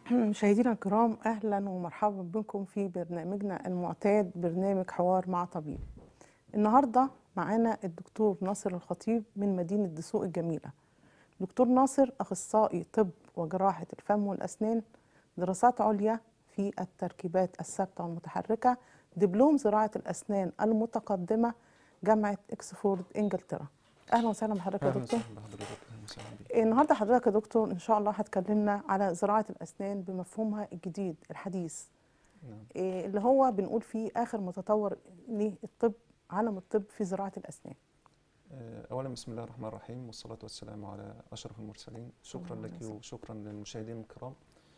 مشاهدينا الكرام اهلا ومرحبا بكم في برنامجنا المعتاد برنامج حوار مع طبيب. النهارده معانا الدكتور ناصر الخطيب من مدينه دسوق الجميله. دكتور ناصر اخصائي طب وجراحه الفم والاسنان دراسات عليا في التركيبات الثابته والمتحركه دبلوم زراعه الاسنان المتقدمه جامعه اكسفورد انجلترا. اهلا وسهلا بحضرتك يا اهلا دكتور. وسهلا بحضرتك اهلا وسهلا بيك النهارده حضرتك يا دكتور ان شاء الله هتكلمنا على زراعه الاسنان بمفهومها الجديد الحديث نعم. إيه اللي هو بنقول فيه اخر متطور للطب عالم الطب في زراعه الاسنان آه، اولا بسم الله الرحمن الرحيم والصلاه والسلام على اشرف المرسلين شكرا اللهم لك صل. وشكرا للمشاهدين الكرام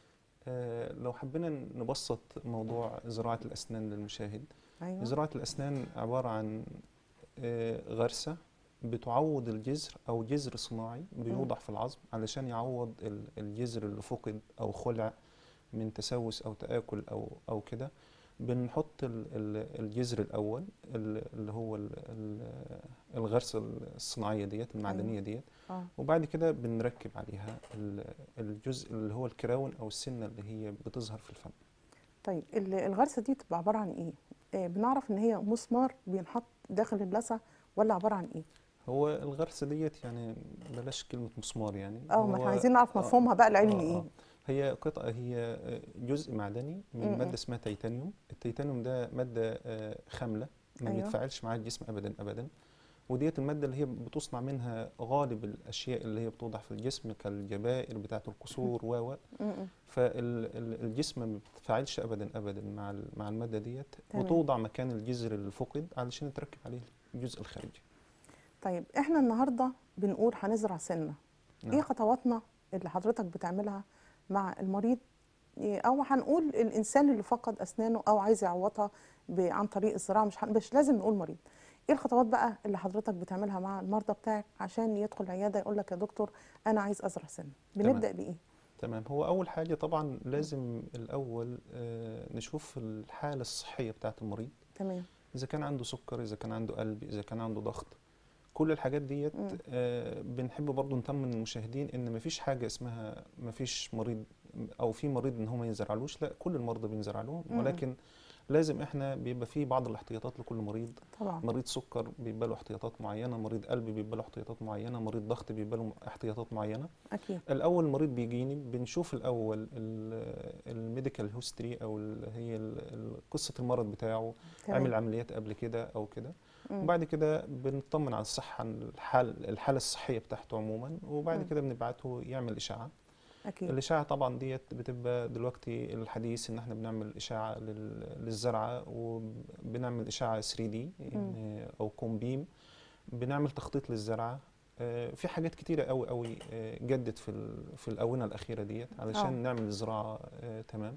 آه، لو حبينا نبسط موضوع زراعه الاسنان للمشاهد ايوه زراعه الاسنان عباره عن آه، غرسه بتعوض الجذر او جذر صناعي بيوضع في العظم علشان يعوض ال- الجذر اللي فقد او خلع من تسوس او تاكل او او كده بنحط ال- ال- الجذر الاول ال- اللي هو ال- ال- الغرسه الصناعيه ديت المعدنيه ديت اه وبعد كده بنركب عليها ال- الجزء اللي هو الكراون او السنه اللي هي بتظهر في الفم طيب ال- الغرسه دي بتبقى عباره عن ايه؟ إيه بنعرف ان هي مسمار بينحط داخل اللثه ولا عباره عن ايه؟ هو الغرسه ديت يعني بلاش كلمه مسمار يعني اه ما هو- احنا عايزين نعرف آه، مفهومها بقى العلمي آه، ايه؟ آه. هي قطعة هي جزء معدني م- من م. مادة اسمها تيتانيوم التيتانيوم ده مادة آه، خاملة ما أيوة. بيتفاعلش مع الجسم أبدا أبدا وديت المادة اللي هي بتصنع منها غالب الأشياء اللي هي بتوضع في الجسم كالجبائر بتاعة القصور و و م- م. فالجسم ما بيتفاعلش أبدا أبدا مع ال- مع المادة ديت تمام. وتوضع مكان الجذر اللي فقد علشان يتركب عليه الجزء الخارجي طيب احنا النهارده بنقول هنزرع سنه ايه نعم. خطواتنا اللي حضرتك بتعملها مع المريض إيه، او هنقول الانسان اللي فقد اسنانه او عايز يعوضها ب- عن طريق الزراعه مش هن- مش لازم نقول مريض ايه الخطوات بقى اللي حضرتك بتعملها مع المرضى بتاعك عشان يدخل العياده يقول لك يا دكتور انا عايز ازرع سنه بنبدا بايه تمام هو أول حاجة طبعا لازم الأول آه، نشوف الحالة الصحية بتاعة المريض تمام اذا كان عنده سكر اذا كان عنده قلب اذا كان عنده ضغط كل الحاجات ديت مم. آه بنحب برضو نطمن المشاهدين ان مفيش حاجه اسمها مفيش مريض او في مريض ان هو ما ينزرعلوش لا كل المرضى بينزرع لهم مم. ولكن لازم احنا بيبقى في بعض الاحتياطات لكل مريض طبعا مريض سكر بيبقى له احتياطات معينه مريض قلب بيبقى له احتياطات معينه مريض ضغط بيبقى له احتياطات معينه اكيد الاول المريض بيجيني بنشوف الاول الميديكال هيستوري او ال- هي ال- ال- قصه المرض بتاعه تمام. عمل عمليات قبل كده او كده مم. وبعد كده بنطمن على الصحه عن الحال الحاله الصحيه بتاعته عموما وبعد مم. كده بنبعته يعمل اشاعه اكيد الاشاعه طبعا ديت بتبقى دلوقتي الحديث ان احنا بنعمل اشاعه لل- للزرعه وبنعمل اشاعه 3 دي يعني او كومبيم بنعمل تخطيط للزرعه آه، في حاجات كتيره قوي قوي آه، جدت في ال- في الاونه الاخيره ديت علشان آه. نعمل الزراعه آه، تمام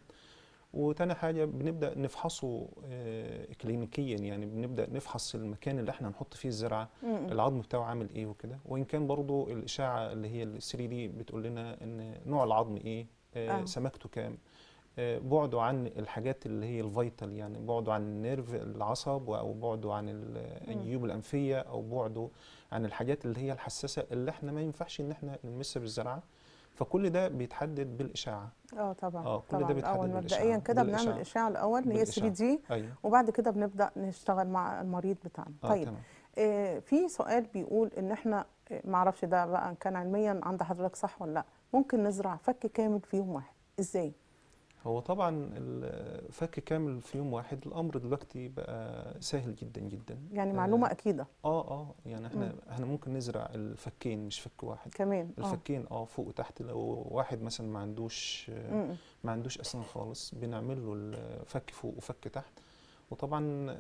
وتاني حاجة بنبدأ نفحصه آه، كلينيكيا يعني بنبدأ نفحص المكان اللي احنا هنحط فيه الزرعة مم. العظم بتاعه عامل ايه وكده وإن كان برضو الإشاعة اللي هي ال 3 دي بتقول لنا إن نوع العظم ايه آه. آه. سمكته كام آه، بعده عن الحاجات اللي هي الفيتال يعني بعده عن النيرف العصب او بعده عن ال- الجيوب الانفيه او بعده عن الحاجات اللي هي الحساسه اللي احنا ما ينفعش ان احنا نلمسها بالزراعه فكل ده بيتحدد بالاشعه اه طبعا آه، كل ده طبعا بيتحدد الاول بالإشعاع. مبدئيا كده بالإشعاع. بنعمل اشعه الاول اللي هي 3 بالإشعاع. دي ايوه وبعد كده بنبدا نشتغل مع المريض بتاعنا اه طيب تمام آه، في سؤال بيقول ان احنا آه، معرفش ده بقى إن كان علميا عند حضرتك صح ولا لا ممكن نزرع فك كامل في يوم واحد ازاي هو طبعا الفك كامل في يوم واحد الامر دلوقتي بقى سهل جدا جدا يعني آه، معلومه اكيده اه اه يعني احنا مم. احنا ممكن نزرع الفكين مش فك واحد كمان اه الفكين اه فوق وتحت لو واحد مثلا ما عندوش آه، م- م. ما عندوش اسنان خالص بنعمل له الفك فوق وفك تحت وطبعا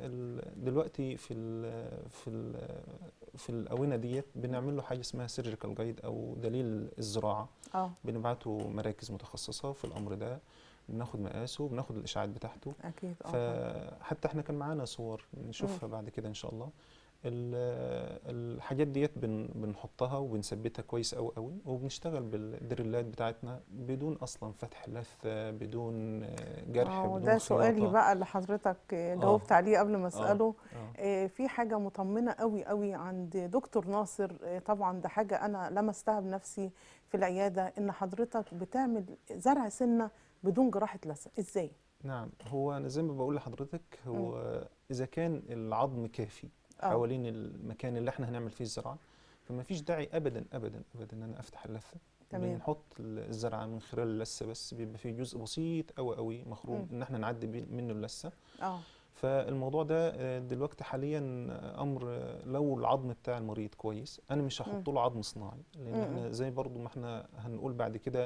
ال- دلوقتي في ال في ال في الاونه ديت بنعمل له حاجه اسمها سيرجيكال جايد او دليل الزراعه اه بنبعته مراكز متخصصه في الامر ده بناخد مقاسه بناخد الاشعاعات بتاعته اكيد اه طبعاً. فحتى احنا كان معانا صور نشوفها بعد كده ان شاء الله ال- الحاجات ديت بن بنحطها وبنثبتها كويس قوي قوي وبنشتغل بالدريلات بتاعتنا بدون اصلا فتح لثه بدون آه، جرح اه بدون ده سؤالي خياطة. بقى اللي حضرتك آه، جاوبت عليه قبل ما اساله آه. آه، في حاجة مطمنة قوي قوي عند دكتور ناصر آه، طبعا ده حاجة أنا لمستها بنفسي في العيادة إن حضرتك بتعمل زرع سنة بدون جراحه لثه ازاي نعم هو انا زي ما بقول لحضرتك هو اذا كان العظم كافي آه. حوالين المكان اللي احنا هنعمل فيه الزراعه فما فيش داعي ابدا ابدا ابدا ان انا افتح اللثه تمام. بنحط الزرعه من خلال اللثه بس بيبقى فيه جزء بسيط قوي قوي مخروم مم. ان احنا نعدي بيه- منه اللثه اه فالموضوع ده آه، دلوقتي حاليا امر آه، لو العظم بتاع المريض كويس انا مش هحط له عظم صناعي لان مم. احنا زي برضو ما احنا هنقول بعد كده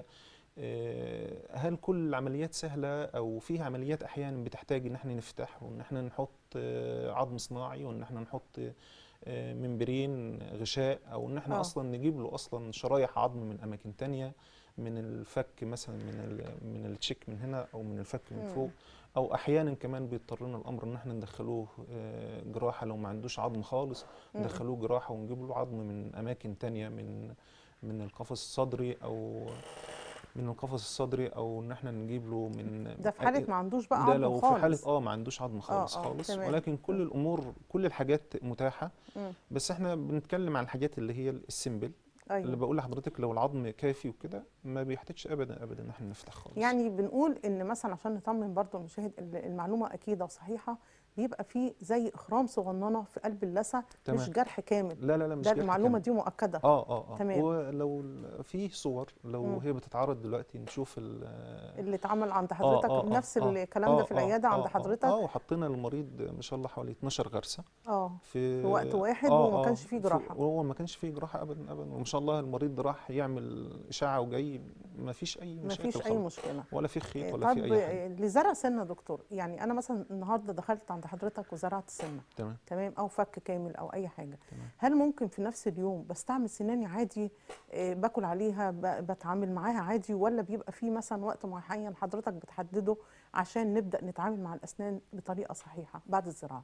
آه، هل كل العمليات سهله او فيها عمليات احيانا بتحتاج ان احنا نفتح وان احنا نحط آه، عظم صناعي وان احنا نحط آه، ممبرين غشاء او ان احنا آه. اصلا نجيب له اصلا شرايح عظم من اماكن تانية من الفك مثلا من ال- من التشيك من هنا او من الفك من مم. فوق او احيانا كمان بيضطرنا الامر ان احنا ندخلوه آه، جراحه لو ما عندوش عظم خالص مم. ندخلوه جراحه ونجيب له عظم من اماكن تانية من من القفص الصدري او من القفص الصدري او ان احنا نجيب له من ده في حاله ما عندوش بقى ده عظم لو خالص في حاله اه ما عندوش عظم خالص آه، خالص تمام. ولكن كل الامور كل الحاجات متاحه مم. بس احنا بنتكلم عن الحاجات اللي هي السيمبل اللي ايوه بقول لحضرتك لو العظم كافي وكده ما بيحتاجش ابدا ابدا ان احنا نفتح خالص يعني بنقول ان مثلا عشان نطمن برضو المشاهد ال- المعلومه اكيده وصحيحه بيبقى في زي اخرام صغننه في قلب اللثه مش تمام. جرح كامل لا لا لا مش ده جرح المعلومه كامل. دي مؤكده اه اه اه تمام. ولو ال- في صور لو مم. هي بتتعرض دلوقتي نشوف ال اللي اتعمل عند حضرتك آه، آه، نفس آه، الكلام ده في آه، العياده آه، عند آه، حضرتك اه وحطينا للمريض ما شاء الله حوالي 12 غرسه اه في في وقت واحد وما كانش فيه جراحة. وهو ما كانش فيه جراحه ابدا ابدا وما شاء الله المريض راح يعمل اشعه وجاي ما فيش اي ما مشاكل فيش اي خالص. مشكله ولا في خيط إيه، ولا طب في اي حاجه إيه، لزرع سنه دكتور يعني انا مثلا النهارده دخلت عند حضرتك وزرعت سنه تمام تمام او فك كامل او اي حاجه تمام. هل ممكن في نفس اليوم بستعمل سناني عادي إيه، باكل عليها ب- بتعامل معاها عادي ولا بيبقى في مثلا وقت معين حضرتك بتحدده عشان نبدا نتعامل مع الاسنان بطريقه صحيحه بعد الزراعه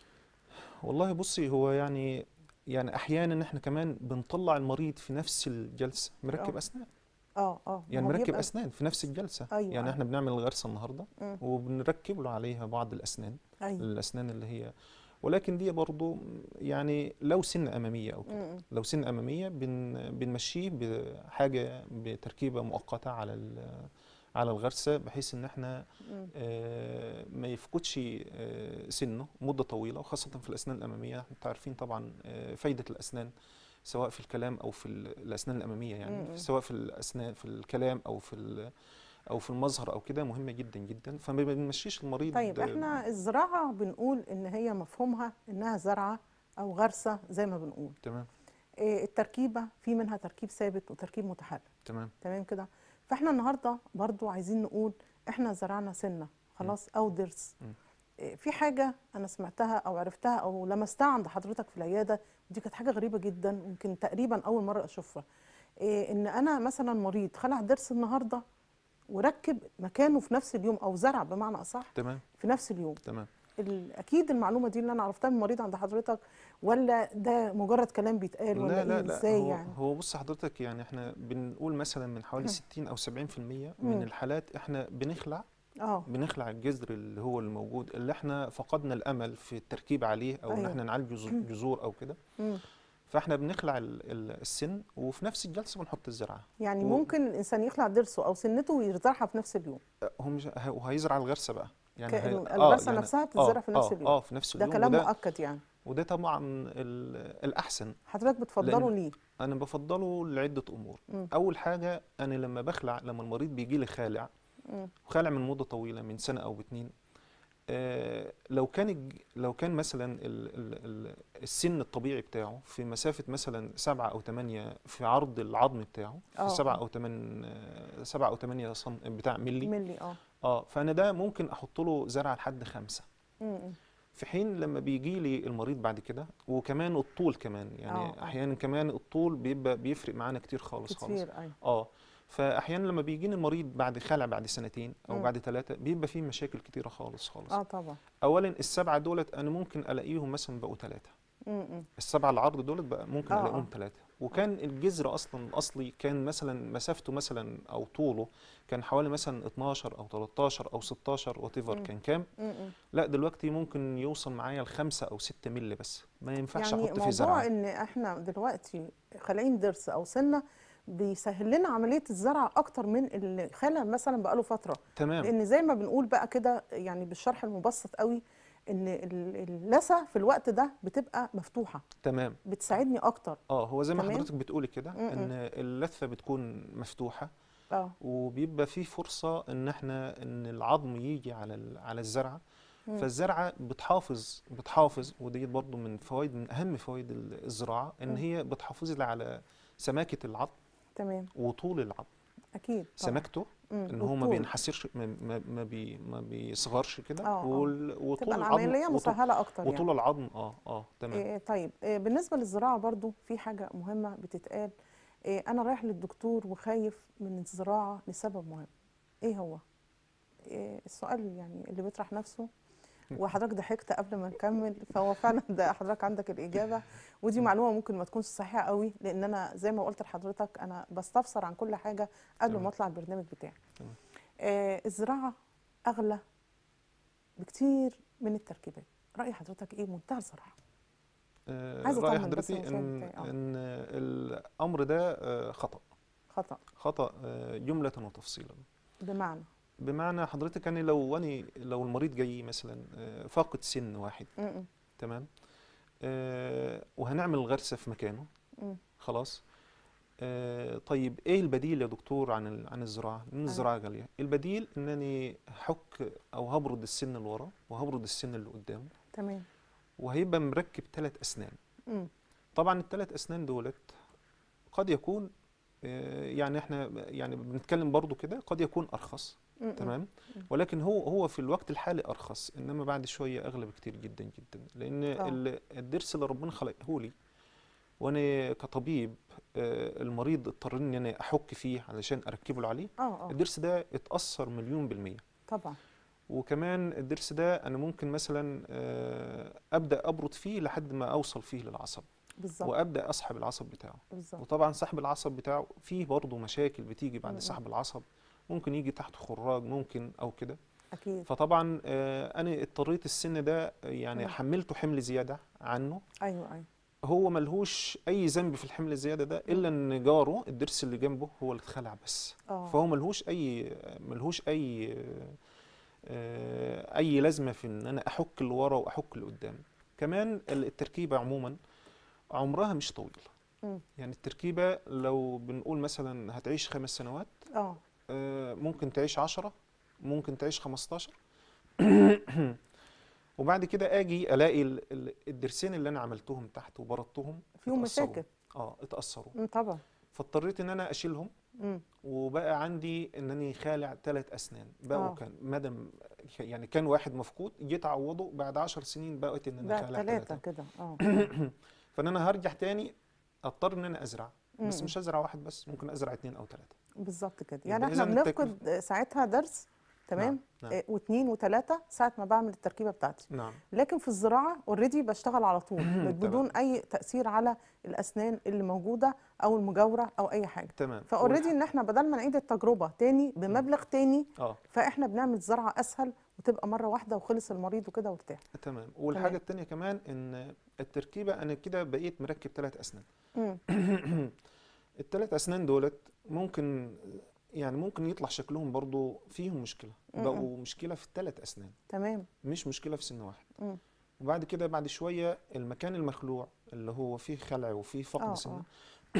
والله بصي هو يعني يعني احيانا احنا كمان بنطلع المريض في نفس الجلسه مركب آه. اسنان اه اه يعني ما هو مركب بيبقى- اسنان في نفس الجلسه أيوة، يعني أيوة. احنا بنعمل الغرسه النهارده مم. وبنركب له عليها بعض الاسنان ايوه الاسنان اللي هي ولكن دي برضو يعني لو سن اماميه او كده مم. لو سن اماميه بن بنمشيه بحاجه بتركيبه مؤقته على ال- على الغرسه بحيث ان احنا مم. آه، ما يفقدش آه، سنه مده طويله وخاصه في الاسنان الاماميه انتوا عارفين طبعا آه، فايده الاسنان سواء في الكلام او في ال- الاسنان الاماميه مم. يعني سواء في الاسنان في الكلام او في ال- او في المظهر او كده مهمه جدا جدا فما بنمشيش المريض طيب احنا الزراعه بنقول ان هي مفهومها انها زرعه او غرسه زي ما بنقول تمام إيه، التركيبه في منها تركيب ثابت وتركيب متحرك تمام تمام كده فاحنا النهارده برضو عايزين نقول احنا زرعنا سنه خلاص او ضرس مم. إيه، في حاجه انا سمعتها او عرفتها او لمستها عند حضرتك في العياده ودي كانت حاجه غريبه جدا يمكن تقريبا اول مره اشوفها إيه، ان انا مثلا مريض خلع ضرس النهارده وركب مكانه في نفس اليوم او زرع بمعنى اصح تمام في نفس اليوم تمام ال- اكيد المعلومه دي اللي انا عرفتها من مريض عند حضرتك ولا ده مجرد كلام بيتقال ولا لا لا ايه لا ازاي هو يعني هو بص حضرتك يعني احنا بنقول مثلا من حوالي 60 او 70% من مم. الحالات احنا بنخلع اه بنخلع الجذر اللي هو الموجود اللي احنا فقدنا الامل في التركيب عليه او ان أيوة. احنا نعالج جذ- جذور او كده مم. فاحنا بنخلع ال- ال- السن وفي نفس الجلسه بنحط الزرعه يعني و- ممكن الانسان يخلع ضرسه او سنته ويزرعها في نفس اليوم هو مش ه- وهيزرع الغرسه بقى يعني ك- هي- الغرسة نفسها بتتزرع في نفس آه اليوم. اه في نفس ده اليوم كلام وده مؤكد يعني وده طبعا ال- الاحسن حضرتك بتفضله لأن- ليه انا بفضله لعده امور مم. اول حاجه انا لما بخلع لما المريض بيجي لي خالع مم. وخالع من مده طويله من سنه او اتنين آه لو كان الج- لو كان مثلا ال ال ال السن الطبيعي بتاعه في مسافه مثلا سبعة او ثمانية في عرض العظم بتاعه آه. في سبعة او ثمان سبعة او ثمانية صم بتاع ملي ملي اه اه فانا ده ممكن احط له زرع لحد خمسة مم. في حين لما بيجي لي المريض بعد كده وكمان الطول كمان يعني آه، آه. احيانا كمان الطول بيبقى بيفرق معانا كتير خالص خالص كتير ايوه اه فاحيانا لما بيجيني المريض بعد خلع بعد سنتين او مم. بعد ثلاثه بيبقى فيه مشاكل كتيره خالص خالص اه طبعا اولا السبعه دولت انا ممكن الاقيهم مثلا بقوا ثلاثه مم. مم. السبعه العرض دولت بقى ممكن آه، الاقيهم آه. ثلاثه وكان الجذر اصلا الاصلي كان مثلا مسافته مثلا او طوله كان حوالي مثلا 12 او 13 او 16 وات مم. كان كام مم. مم. لا دلوقتي ممكن يوصل معايا لخمسة او 6 مللي بس ما ينفعش يعني احط فيه موضوع زرعه ان احنا دلوقتي خالعين ضرس او سنه بيسهل لنا عمليه الزرع اكتر من اللي خلى مثلا بقاله فتره تمام لان زي ما بنقول بقى كده يعني بالشرح المبسط قوي ان ال- اللثه في الوقت ده بتبقى مفتوحه تمام بتساعدني اكتر اه هو زي ما تمام. حضرتك بتقولي كده م-م. ان اللثه بتكون مفتوحه اه وبيبقى في فرصه ان احنا ان العظم يجي على ال- على الزرعه مم. فالزرعه بتحافظ بتحافظ ودي برضو من فوائد من اهم فوائد ال- الزراعه ان مم. هي بتحافظ لي على سماكه العظم تمام وطول العظم اكيد طبعا سماكته مم. ان هو ما والطول. بينحسرش ما, ما, ما, بي ما بيصغرش كده آه، آه. وال- وطول تبقى العظم العمليه وطول, مسهله اكتر يعني وطول العظم اه اه تمام إيه طيب إيه بالنسبه للزراعه برضو في حاجه مهمه بتتقال إيه انا رايح للدكتور وخايف من الزراعه لسبب مهم ايه هو إيه السؤال يعني اللي بيطرح نفسه وحضرتك ضحكت قبل ما نكمل فهو فعلا ده حضرتك عندك الاجابه ودي معلومه ممكن ما تكونش صحيحه قوي لان انا زي ما قلت لحضرتك انا بستفسر عن كل حاجه قبل تمام. ما اطلع البرنامج بتاعي تمام. آه الزراعه اغلى بكتير من التركيبات راي حضرتك ايه منتهى الصراحه آه، عايزة رأي أطمن بس حضرتك المشاهد ان بتاعي، آه. ان الامر ده آه، خطأ خطا خطأ آه، جملة وتفصيلا بمعنى بمعنى حضرتك يعني لو أنا لو المريض جاي مثلا آه، فاقد سن واحد م-م. تمام آه، وهنعمل غرسة في مكانه م. خلاص آه، طيب ايه البديل يا دكتور عن ال- عن الزراعة؟ لأن الزراعة غالية، البديل انني هحك او هبرد السن اللي ورا وهبرد السن اللي قدامه تمام وهيبقى مركب ثلاث اسنان م. طبعا الثلاث اسنان دولت قد يكون آه، يعني احنا يعني بنتكلم برضو كده قد يكون ارخص م-م. تمام ولكن هو هو في الوقت الحالي ارخص انما بعد شويه اغلى بكتير جدا جدا لان آه. ال- الضرس اللي ربنا خلقه لي وانا كطبيب آه، المريض اضطرني ان انا احك فيه علشان اركبه له عليه اه اه الضرس ده اتاثر مليون بالميه طبعا وكمان الضرس ده انا ممكن مثلا آه، ابدا ابرد فيه لحد ما اوصل فيه للعصب بالظبط وابدا اسحب العصب بتاعه بالظبط وطبعا سحب العصب بتاعه فيه برضه مشاكل بتيجي م- م. بعد سحب العصب ممكن يجي تحت خراج ممكن او كده اكيد فطبعا آه، انا اضطريت السن ده آه، يعني مم. حملته حمل زياده عنه ايوه ايوه هو ملهوش اي ذنب في الحمل الزياده ده الا ان جاره الضرس اللي جنبه هو اللي اتخلع بس اه فهو ملهوش اي ملهوش اي آه، اي لازمه في ان انا احك اللي ورا واحك اللي قدام كمان التركيبه عموما عمرها مش طويل مم. يعني التركيبه لو بنقول مثلا هتعيش خمس سنوات اه آه، ممكن تعيش عشرة ممكن تعيش خمستاشر وبعد كده اجي الاقي ال- ال- الضرسين اللي انا عملتهم تحت وبردتهم فيهم اتأثروا. مشاكل اه اتاثروا م، طبعا فاضطريت ان انا اشيلهم م. وبقى عندي انني خالع ثلاث اسنان بقوا آه. كان مدام يعني كان واحد مفقود جيت اعوضه بعد عشر سنين بقت ان انا بقى خالع ثلاثة ثلاثه كده اه فان انا هرجع تاني اضطر ان انا ازرع بس م- مش هزرع واحد بس ممكن ازرع اثنين او ثلاثه بالظبط كده يبقى يعني احنا إذن بنفقد ساعتها درس تمام نعم. آه، واثنين وثلاثة ساعة ما بعمل التركيبة بتاعتي نعم لكن في الزراعة اوريدي بشتغل على طول تمام. بدون أي تأثير على الأسنان اللي موجودة أو المجاورة أو أي حاجة تمام فاوريدي والح- ان احنا بدل ما نعيد التجربة تاني بمبلغ تاني اه فاحنا بنعمل زرعة أسهل وتبقى مرة واحدة وخلص المريض وكده وارتاح تمام والحاجه تمام. الثانيه كمان ان التركيبه انا كده بقيت مركب ثلاث اسنان مم. الثلاث اسنان دولت ممكن يعني ممكن يطلع شكلهم برضو فيهم مشكله م-م. بقوا مشكله في الثلاث اسنان تمام مش مشكله في سن واحد مم. وبعد كده بعد شويه المكان المخلوع اللي هو فيه خلع وفيه اه فقد سن اه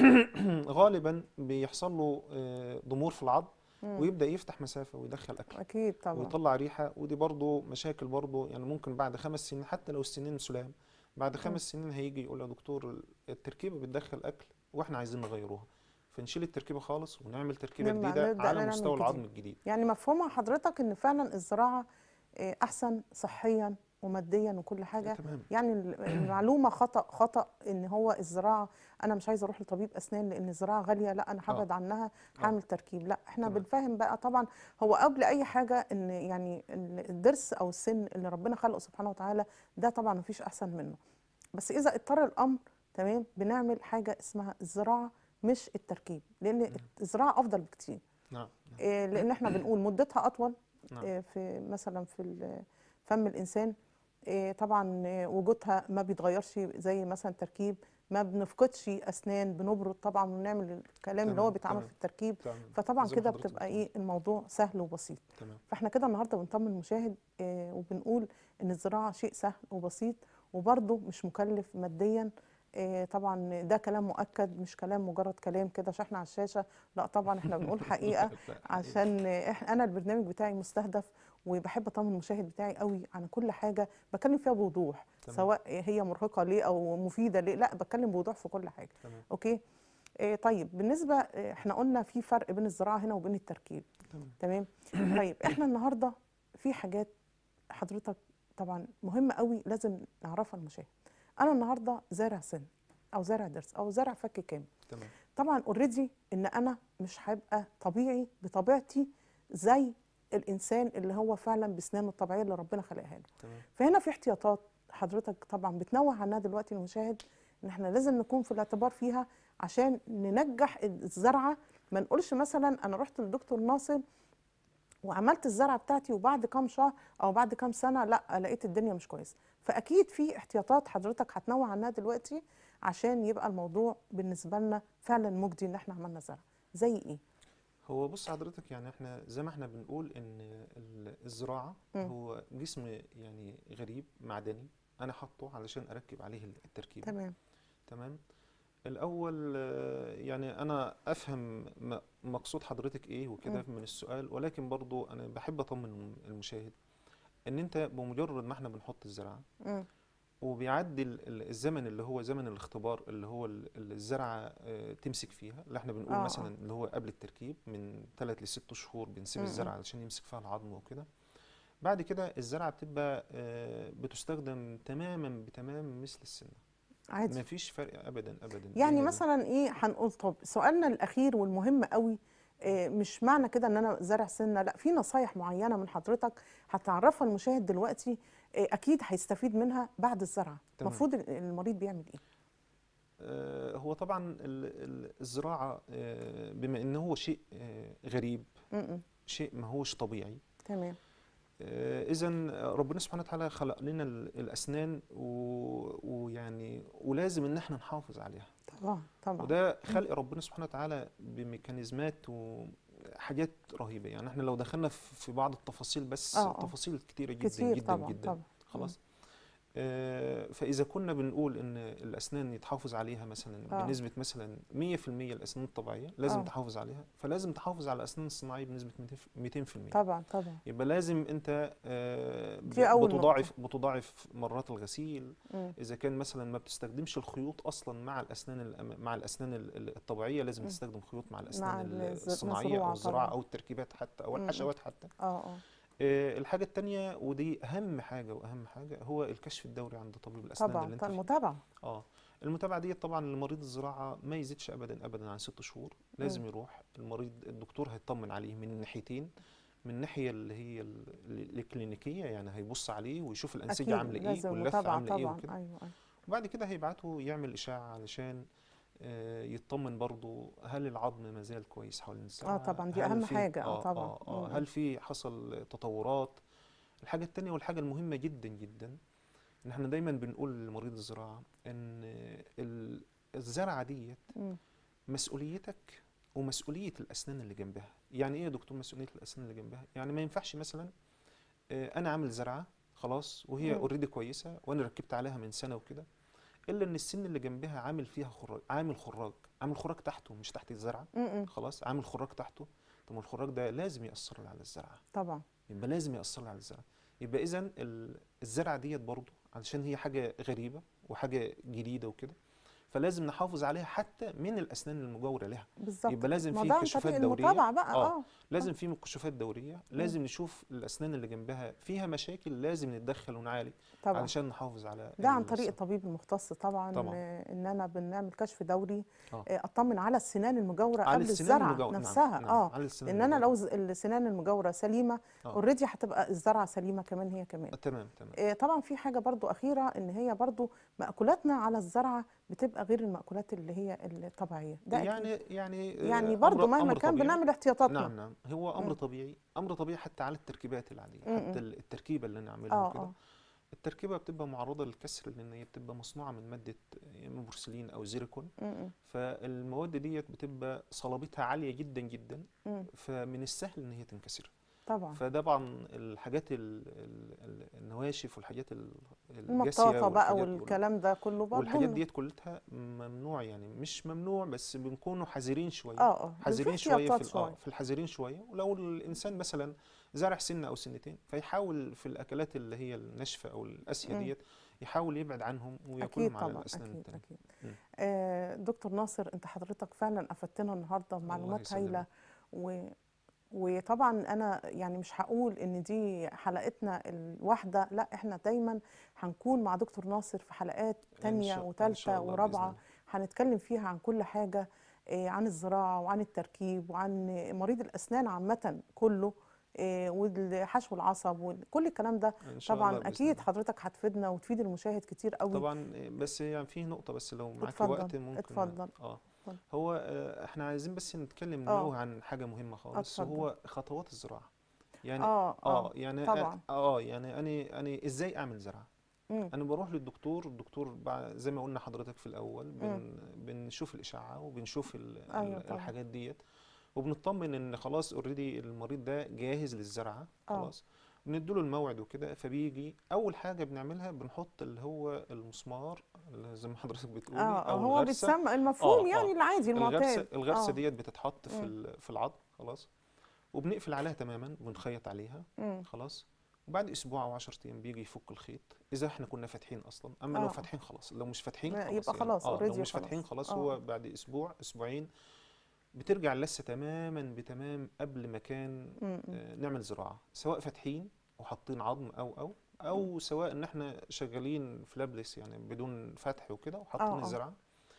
غالبا بيحصل له آه، ضمور في العظم مم. ويبدا يفتح مسافه ويدخل اكل أكيد طبعا ويطلع ريحه ودي برضو مشاكل برضو يعني ممكن بعد خمس سنين حتى لو السنين سلام بعد خمس سنين هيجي يقول يا دكتور التركيبه بتدخل اكل واحنا عايزين نغيروها فنشيل التركيبه خالص ونعمل تركيبه نعمل- جديده نبدأ على نعمل مستوى جديد. العظم الجديد يعني مفهومها حضرتك ان فعلا الزراعه آه، احسن صحيا وماديا وكل حاجه تمام يعني ال- المعلومه خطا خطا ان هو الزراعه انا مش عايزه اروح لطبيب اسنان لان الزراعه غاليه لا انا هبعد عنها هعمل تركيب لا احنا تمام. بنفهم بقى طبعا هو قبل اي حاجه ان يعني ال- الضرس او السن اللي ربنا خلقه سبحانه وتعالى ده طبعا مفيش احسن منه بس اذا اضطر الامر تمام بنعمل حاجه اسمها الزراعه مش التركيب لان الزراعه افضل بكتير نعم إيه، لان احنا بنقول مدتها اطول نعم إيه، في مثلا في ال- فم الانسان إيه، طبعا إيه، وجودها ما بيتغيرش زي مثلا تركيب ما بنفقدش اسنان بنبرد طبعا ونعمل الكلام اللي هو تمام، بيتعمل تمام. في التركيب تمام. فطبعا زي ما كده حضرتك بتبقى بتقول. ايه الموضوع سهل وبسيط تمام فاحنا كده النهارده بنطمن المشاهد آه وبنقول ان الزراعه شيء سهل وبسيط وبرده مش مكلف ماديا آه طبعا ده كلام مؤكد مش كلام مجرد كلام كده عشان احنا على الشاشه لا طبعا احنا بنقول حقيقه عشان احنا انا البرنامج بتاعي مستهدف وبحب اطمن المشاهد بتاعي قوي عن كل حاجه بتكلم فيها بوضوح تمام. سواء هي مرهقه ليه او مفيده ليه لا بتكلم بوضوح في كل حاجه تمام اوكي آه طيب بالنسبه آه، احنا قلنا في فرق بين الزراعه هنا وبين التركيب تمام تمام طيب احنا النهارده في حاجات حضرتك طبعا مهمه قوي لازم نعرفها المشاهد انا النهارده زارع سن او زارع ضرس او زارع فك كامل تمام طبعا اوريدي ان انا مش هبقى طبيعي بطبيعتي زي الانسان اللي هو فعلا بسنانه الطبيعيه اللي ربنا خلقها له تمام فهنا في احتياطات حضرتك طبعا بتنوه عنها دلوقتي المشاهد ان احنا لازم نكون في الاعتبار فيها عشان ننجح الزرعه ما نقولش مثلا انا رحت للدكتور ناصر وعملت الزرعه بتاعتي وبعد كام شهر او بعد كام سنه لا لقيت الدنيا مش كويسه فاكيد في احتياطات حضرتك هتنوه عنها دلوقتي عشان يبقى الموضوع بالنسبه لنا فعلا مجدي ان احنا عملنا زرع زي ايه هو بص حضرتك يعني احنا زي ما احنا بنقول ان ال- الزراعه مم. هو جسم يعني غريب معدني انا حاطه علشان اركب عليه التركيب تمام تمام الاول آه، يعني انا افهم م- مقصود حضرتك ايه وكده من السؤال ولكن برضو انا بحب اطمن المشاهد ان انت بمجرد ما احنا بنحط الزرعه مم. وبيعدي ال- ال- الزمن اللي هو زمن الاختبار اللي هو ال- ال- الزرعه آه، تمسك فيها اللي احنا بنقول آه، آه. مثلا اللي هو قبل التركيب من ثلاث لست شهور بنسيب م- م. الزرعه علشان يمسك فيها العظم وكده بعد كده الزرعه بتبقى آه، بتستخدم تماما بتمام مثل السنه عادي ما فيش فرق ابدا ابدا يعني بين ال- مثلا ايه هنقول طب سؤالنا الاخير والمهم قوي إيه مش معنى كده ان انا زارع سنه لا في نصايح معينه من حضرتك هتعرفها المشاهد دلوقتي إيه اكيد هيستفيد منها بعد الزرعه تمام. المفروض ال- المريض بيعمل ايه آه، هو طبعا ال- ال- الزراعه آه، بما ان هو شيء آه، غريب م-م. شيء ما هوش طبيعي تمام إذا ربنا سبحانه وتعالى خلق لنا ال- الأسنان و- ويعني ولازم إن احنا نحافظ عليها طبعا طبعا وده خلق ربنا سبحانه وتعالى بميكانيزمات وحاجات رهيبة يعني احنا لو دخلنا في في بعض التفاصيل بس آه، آه. تفاصيل كتيرة جدا كتير جدا طبعا جدا طبعا خلاص آه، فإذا كنا بنقول إن الأسنان يتحافظ عليها مثلا آه. بنسبة مثلا 100% الأسنان الطبيعية لازم آه. تحافظ عليها فلازم تحافظ على الأسنان الصناعية بنسبة 200% طبعا طبعا يبقى لازم انت آه، ب- دي أول بتضاعف بتضاعف مرات الغسيل مم. اذا كان مثلا ما بتستخدمش الخيوط اصلا مع الاسنان الأم- مع الاسنان ال- ال- الطبيعيه لازم مم. تستخدم خيوط مع مع الاسنان ال- الز- الصناعيه المزروعة او الزراعه طبعاً. او التركيبات حتى او مم. الحشوات حتى اه اه آه، الحاجه الثانيه ودي اهم حاجه واهم حاجه هو الكشف الدوري عند طبيب الاسنان طبعا اللي انت طبعا فيه. المتابعه اه المتابعه دي طبعا لمريض الزراعه ما يزيدش ابدا ابدا عن ست شهور لازم يروح المريض الدكتور هيطمن عليه من الناحيتين من الناحيه اللي هي ال- ال- الكلينيكيه يعني هيبص عليه ويشوف الانسجه اكيد عامله ايه لازم واللفه متابعه عامله ايه طبعا وكده ايوه ايوه وبعد كده هيبعته يعمل اشعه علشان آه، يطمن برضو هل العظم ما زال كويس حوالين الزرعه طبعاً، دي هل أهم في- حاجة، آه، آه طبعاً. آه آه مم. هل في حصل تطورات الحاجه الثانيه والحاجه المهمه جدا جدا ان احنا دايما بنقول لمريض الزراعه ان ال- الزرعه ديت مم. مسؤوليتك ومسؤوليه الاسنان اللي جنبها يعني ايه يا دكتور مسؤوليه الاسنان اللي جنبها يعني ما ينفعش مثلا آه، انا عامل زرعه خلاص وهي مم. اوريدي كويسه وانا ركبت عليها من سنه وكده الا ان السن اللي جنبها عامل فيها خراج عامل خراج عامل خراج تحته مش تحت الزرعه م-م. خلاص عامل خراج تحته طب ما الخراج ده لازم ياثر لي على الزرعه طبعا يبقى لازم يأثر لي على الزرع يبقى إذا الزرعة ديت برضو علشان هي حاجة غريبة وحاجة جديدة وكده فلازم نحافظ عليها حتى من الأسنان المجاورة لها بالظبط يبقى لازم ما في ده عن كشوفات طريق دورية. المتابعه بقى آه. اه لازم في كشوفات دورية لازم نشوف الأسنان اللي جنبها فيها مشاكل لازم نتدخل ونعالج طبعا علشان نحافظ على ده عن طريق الصحة. الطبيب المختص طبعا, طبعاً. آه، ان انا بنعمل كشف دوري آه. آه، اطمن على السنان المجاوره على قبل السنان الزرعه المجاورة. نعم، نفسها نعم، اه على السنان لان انا لو المجاورة. ز- السنان المجاوره سليمه آه. اوريدي هتبقى الزرعه سليمه كمان هي كمان آه، تمام تمام آه، طبعا في حاجه برضو اخيره ان هي برضو مأكولاتنا على الزرعه بتبقى غير المأكولات اللي هي الطبيعيه ده أكيد. يعني يعني آه، يعني برضو أمر- مهما أمر كان طبيعي. بنعمل احتياطاتنا نعم نعم هو امر مم. طبيعي امر طبيعي حتى على التركيبات العاديه مم. حتى التركيبه اللي نعملها اه وكده اه التركيبه بتبقى معرضه للكسر لان هي بتبقى مصنوعه من ماده يا اما بورسلين او زيريكون م- فالمواد ديت بتبقى صلابتها عاليه جدا جدا م- فمن السهل ان هي تنكسر طبعا فطبعا الحاجات ال- ال- ال- النواشف والحاجات ال- الجافيه المطاطه بقى والحاجات وال- والكلام ده كله برضه والحاجات ديت كلها ممنوع يعني مش ممنوع بس بنكونوا حذرين شويه اه اه حذرين في شويه في احتياطات ال- آه، شويه في الحذرين شويه ولو الانسان مثلا زرع سنه او سنتين فيحاول في الاكلات اللي هي الناشفه او القاسيه مم. ديت يحاول يبعد عنهم اكيد وياكلهم على طبعا الاسنان اكيد التانية اكيد مم. آه دكتور ناصر انت حضرتك فعلا افدتنا النهارده بمعلومات يسلمك. هايله و وطبعا انا يعني مش هقول ان دي حلقتنا الواحده لا احنا دايما هنكون مع دكتور ناصر في حلقات إن تانية شاء- إن وتالتة شاء الله بإذن ورابعة الله. هنتكلم فيها عن كل حاجة آه، عن الزراعة وعن التركيب وعن مريض الأسنان عامة كله آه، والحشو العصب وكل الكلام ده ان شاء الله طبعا بإذن أكيد الله. حضرتك هتفيدنا وتفيد المشاهد كتير قوي طبعا بس يعني في نقطه بس لو معاك اتفضل، وقت ممكن اتفضل، اه اتفضل. هو آه، احنا عايزين بس نتكلم آه. ننوه عن حاجه مهمه خالص اتفضل. هو خطوات الزراعه يعني اه اه اه يعني طبعا. اه يعني انا انا ازاي اعمل زرعه مم. انا بروح للدكتور الدكتور بع- زي ما قلنا حضرتك في الاول بن بنشوف الاشعه وبنشوف ال- أيوة ال- طبعا. الحاجات ديت وبنطمن ان خلاص اوريدي المريض ده جاهز للزرعه آه. خلاص بنديله الموعد وكده فبيجي اول حاجه بنعملها بنحط اللي هو المسمار اللي زي ما حضرتك بتقولي اه آه، او هو الغرسه بيتسمى المفهوم آه، يعني آه. العادي الغرسه المعتاد الغرسه آه. ديت بتتحط في مم. ال- في العظم خلاص وبنقفل عليها تماما وبنخيط عليها مم. خلاص وبعد اسبوع او 10 ايام بيجي يفك الخيط اذا احنا كنا فاتحين اصلا اما لو آه. فاتحين خلاص لو مش فاتحين لا، خلاص يبقى يعني. خلاص، اه already لو مش فاتحين خلاص. خلاص آه. هو بعد اسبوع اسبوعين بترجع اللثه تماما بتمام قبل ما كان مم. آه، نعمل زراعه سواء فاتحين وحاطين عظم او او او سواء ان احنا شغالين فلابلس يعني بدون فتح وكده وحاطين آه، آه. الزرعه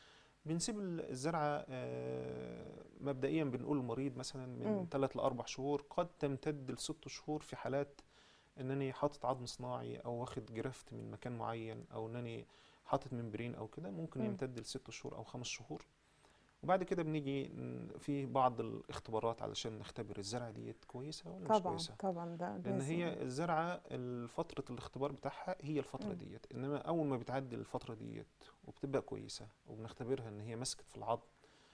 بنسيب ال- الزرعه آه، مبدئيا بنقول للمريض مثلا مم. من 3 ل 4 شهور قد تمتد لست شهور في حالات انني حاطط عظم صناعي او واخد جرافت من مكان معين او انني حاطط ممبرين او كده ممكن مم. يمتد لست شهور او خمس شهور وبعد كده بنيجي ن- في بعض الاختبارات علشان نختبر الزرعه ديت كويسه ولا مش طبعا كويسه طبعا ده لان لازم. هي الزرعه فتره الاختبار بتاعها هي الفتره مم. ديت انما اول ما بتعدي الفتره ديت وبتبقى كويسه وبنختبرها ان هي مسكت في العظم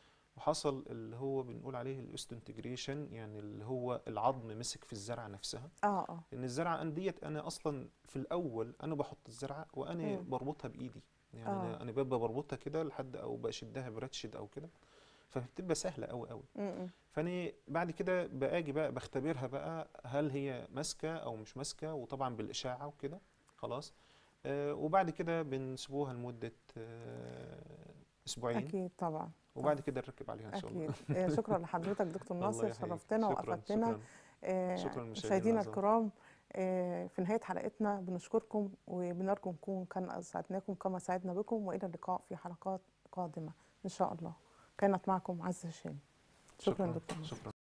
وحصل اللي هو بنقول عليه الاوستنتجريشن يعني اللي هو العظم مسك في الزرعه نفسها اه اه لان الزرعه أنا ديت انا اصلا في الاول انا بحط الزرعه وانا مم. بربطها بايدي يعني آه. انا انا ببقى بربطها كده لحد او بشدها براتشد او كده فبتبقى سهله قوي قوي مم. فاني بعد كده باجي بقى بختبرها بقى هل هي ماسكه او مش ماسكه وطبعا بالاشعه وكده خلاص آه وبعد كده بنسيبوها لمده آه اسبوعين اكيد طبعا وبعد كده نركب عليها ان شاء الله اكيد آه، شكرا لحضرتك دكتور الله ناصر يحييك. شرفتنا شكرا وافدتنا شكرا آه، شكراً للمشاهدين مشاهدينا الأعزاء. الكرام آه، في نهاية حلقتنا بنشكركم وبنرجو نكون كان أسعدناكم كما سعدنا بكم وإلى اللقاء في حلقات قادمة إن شاء الله كانت معكم عزة الشامي شكرا دكتور ناصر. شكرا